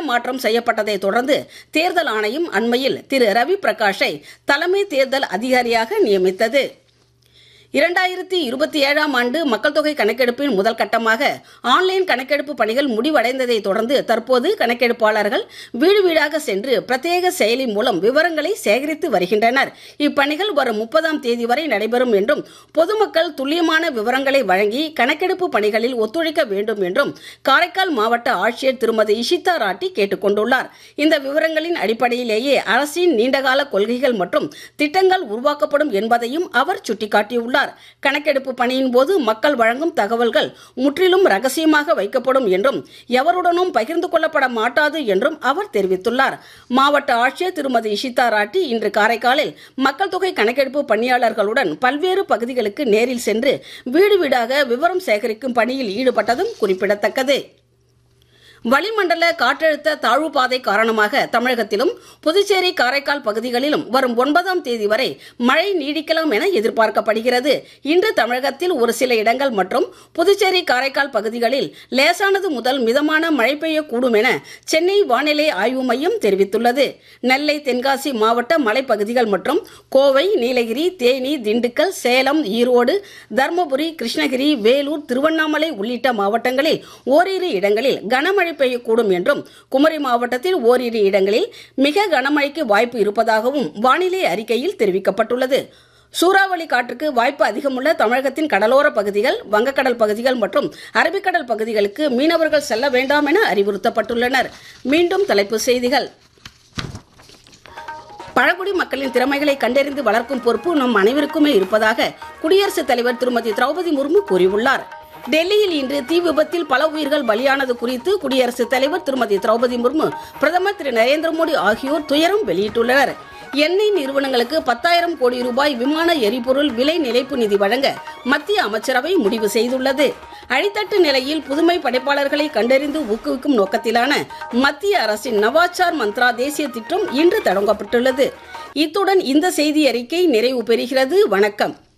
மாற்றம் செய்யப்பட்டதை தொடர்ந்து தேர்தல் ஆணையம் அண்மையில் திரு ரவி பிரகாஷை தலைமை தேர்தல் அதிகாரியாக நியமித்தது இரண்டாயிரத்தி இருபத்தி ஏழாம் ஆண்டு மக்கள் தொகை கணக்கெடுப்பின் முதல் கட்டமாக ஆன்லைன் கணக்கெடுப்பு பணிகள் முடிவடைந்ததை தொடர்ந்து தற்போது கணக்கெடுப்பாளர்கள் வீடு வீடாக சென்று பிரத்யேக செயலி மூலம் விவரங்களை சேகரித்து வருகின்றனர் இப்பணிகள் வரும் முப்பதாம் தேதி வரை நடைபெறும் என்றும் பொதுமக்கள் துல்லியமான விவரங்களை வழங்கி கணக்கெடுப்பு பணிகளில் ஒத்துழைக்க வேண்டும் என்றும் காரைக்கால் மாவட்ட ஆட்சியர் திருமதி இஷிதா ராட்டி கேட்டுக் கொண்டுள்ளார் இந்த விவரங்களின் அடிப்படையிலேயே அரசின் நீண்டகால கொள்கைகள் மற்றும் திட்டங்கள் உருவாக்கப்படும் என்பதையும் அவர் சுட்டிக்காட்டியுள்ளார் கணக்கெடுப்பு பணியின் போது மக்கள் வழங்கும் தகவல்கள் முற்றிலும் ரகசியமாக வைக்கப்படும் என்றும் எவருடனும் பகிர்ந்து கொள்ளப்பட மாட்டாது என்றும் அவர் தெரிவித்துள்ளார் மாவட்ட ஆட்சியர் திருமதி இஷிதா ராட்டி இன்று காரைக்காலில் மக்கள் தொகை கணக்கெடுப்பு பணியாளர்களுடன் பல்வேறு பகுதிகளுக்கு நேரில் சென்று வீடு வீடாக விவரம் சேகரிக்கும் பணியில் ஈடுபட்டதும் குறிப்பிடத்தக்கது வளிமண்டல காற்றழுத்த தாழ்வு பாதை காரணமாக தமிழகத்திலும் புதுச்சேரி காரைக்கால் பகுதிகளிலும் வரும் ஒன்பதாம் தேதி வரை மழை நீடிக்கலாம் என எதிர்பார்க்கப்படுகிறது இன்று தமிழகத்தில் ஒரு சில இடங்கள் மற்றும் புதுச்சேரி காரைக்கால் பகுதிகளில் லேசானது முதல் மிதமான மழை பெய்யக்கூடும் என சென்னை வானிலை ஆய்வு மையம் தெரிவித்துள்ளது நெல்லை தென்காசி மாவட்ட மலைப்பகுதிகள் மற்றும் கோவை நீலகிரி தேனி திண்டுக்கல் சேலம் ஈரோடு தருமபுரி கிருஷ்ணகிரி வேலூர் திருவண்ணாமலை உள்ளிட்ட மாவட்டங்களில் ஓரிரு இடங்களில் கனமழை பெய்யக்கூடும் என்றும் குமரி மாவட்டத்தில் ஓரிரு இடங்களில் மிக கனமழைக்கு வாய்ப்பு இருப்பதாகவும் வானிலை அறிக்கையில் தெரிவிக்கப்பட்டுள்ளது சூறாவளி காற்றுக்கு வாய்ப்பு அதிகமுள்ள தமிழகத்தின் கடலோர பகுதிகள் வங்கக்கடல் பகுதிகள் மற்றும் அரபிக்கடல் பகுதிகளுக்கு மீனவர்கள் செல்ல வேண்டாம் என அறிவுறுத்தப்பட்டுள்ளனர் மீண்டும் தலைப்புச் செய்திகள் பழங்குடி மக்களின் திறமைகளை கண்டறிந்து வளர்க்கும் பொறுப்பு நம் அனைவருக்குமே இருப்பதாக குடியரசுத் தலைவர் திருமதி திரௌபதி முர்மு கூறியுள்ளார் டெல்லியில் இன்று தீ விபத்தில் பல உயிர்கள் பலியானது குறித்து குடியரசுத் தலைவர் திருமதி திரௌபதி முர்மு பிரதமர் திரு நரேந்திர மோடி ஆகியோர் துயரம் வெளியிட்டுள்ளனர் எண்ணெய் நிறுவனங்களுக்கு பத்தாயிரம் கோடி ரூபாய் விமான எரிபொருள் விலை நிலைப்பு நிதி வழங்க மத்திய அமைச்சரவை முடிவு செய்துள்ளது அடித்தட்டு நிலையில் புதுமை படைப்பாளர்களை கண்டறிந்து ஊக்குவிக்கும் நோக்கத்திலான மத்திய அரசின் நவாச்சார் மந்த்ரா தேசிய திட்டம் இன்று தொடங்கப்பட்டுள்ளது இத்துடன் இந்த செய்தி அறிக்கை நிறைவு பெறுகிறது வணக்கம்